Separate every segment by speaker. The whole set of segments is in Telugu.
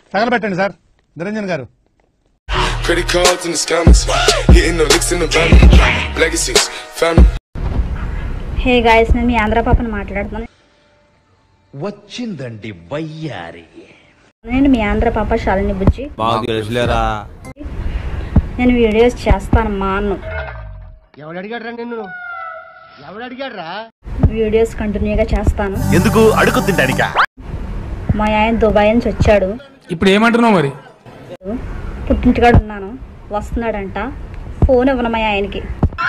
Speaker 1: తగలబెట్టండి సార్ నిరంజన్ గారు
Speaker 2: Credit cards in the scammers. Hitting the licks in the van. Legacies, family.
Speaker 3: Hey guys నేను మీ ఆంధ్ర పాపని మాట్లాడుతున్నాను
Speaker 4: వచ్చిందండి వయ్యారి
Speaker 3: నేను మీ ఆంధ్ర పాప శాలిని బుజ్జి
Speaker 5: మాకు తెలుసులేరా
Speaker 3: నేను వీడియోస్ చేస్తాను మా అన్ను
Speaker 6: ఎవడు అడిగాడ్రా నిన్ను ఎవడు అడిగాడ్రా
Speaker 3: వీడియోస్ కంటిన్యూగా చేస్తాను
Speaker 4: ఎందుకు అడుగు తింటానికా
Speaker 3: మా ఆయన దుబాయ్ నుంచి వచ్చాడు
Speaker 7: ఇప్పుడు ఏమంటున్నావు మరి
Speaker 3: పుట్టింటికాడ ఉన్నాను వస్తున్నాడంట ఫోన్ ఇవ్వను మా ఆయనకి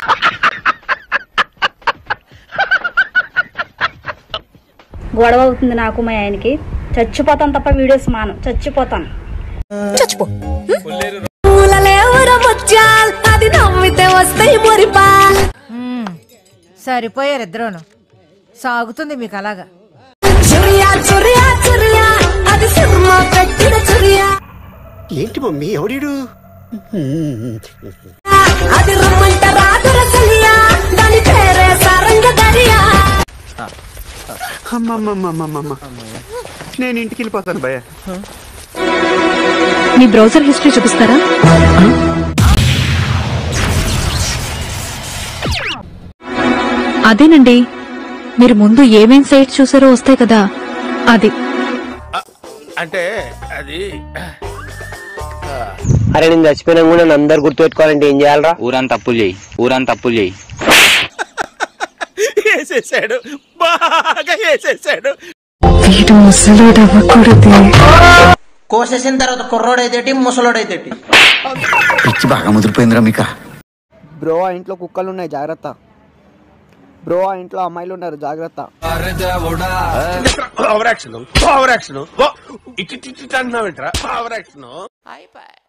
Speaker 3: గొడవ అవుతుంది నాకు మా ఆయనకి చచ్చిపోతాను తప్ప వీడియోస్ మాను చచ్చిపోతాను
Speaker 8: అది నమ్మితే వస్తాయి మురిపాల్
Speaker 9: సరిపోయారు ఇద్దరును సాగుతుంది మీకు అలాగా
Speaker 8: చురియా చురియా చురియా అది సినిమా పెట్టిన చురియా
Speaker 6: ఏంటి మమ్మీ ఎవడీడు
Speaker 8: అది రమ్మంట రాదుర సలియా దాని పేరే సారంగ దరియా
Speaker 6: అమ్మమ్మమ్మమ్మమ్మ నేను ఇంటికి వెళ్ళిపోతాను భయ
Speaker 9: మీ బ్రౌజర్ హిస్టరీ చూపిస్తారా అదేనండి మీరు ముందు ఏమేం సైట్ చూసారో వస్తాయి కదా అది
Speaker 4: అంటే అది
Speaker 6: అరే నేను చచ్చిపోయినా కూడా నన్ను అందరు గుర్తుపెట్టుకోవాలంటే ఏం చేయాలరా
Speaker 5: ఊరంతా తప్పులు చేయి ఊరంతా తప్పులు చేయి
Speaker 4: వేసేసాడు బాగా వేసేసాడు
Speaker 9: వీడు ముసలోడు అవ్వకూడదు
Speaker 6: కోసేసిన తర్వాత కుర్రోడైతేటి ముసలోడైతేటి
Speaker 4: పిచ్చి బాగా ముదిరిపోయిందిరా మీక
Speaker 6: బ్రో ఆ ఇంట్లో కుక్కలు ఉన్నాయి జాగ్రత్త బ్రో ఆ ఇంట్లో అమ్మాయిలు ఉన్నారు జాగ్రత్త
Speaker 4: ఓవర్ యాక్షన్ ఓవర్ యాక్షన్ ఇటు ఇటు అంటున్నావు ఓవర్ యాక్షన్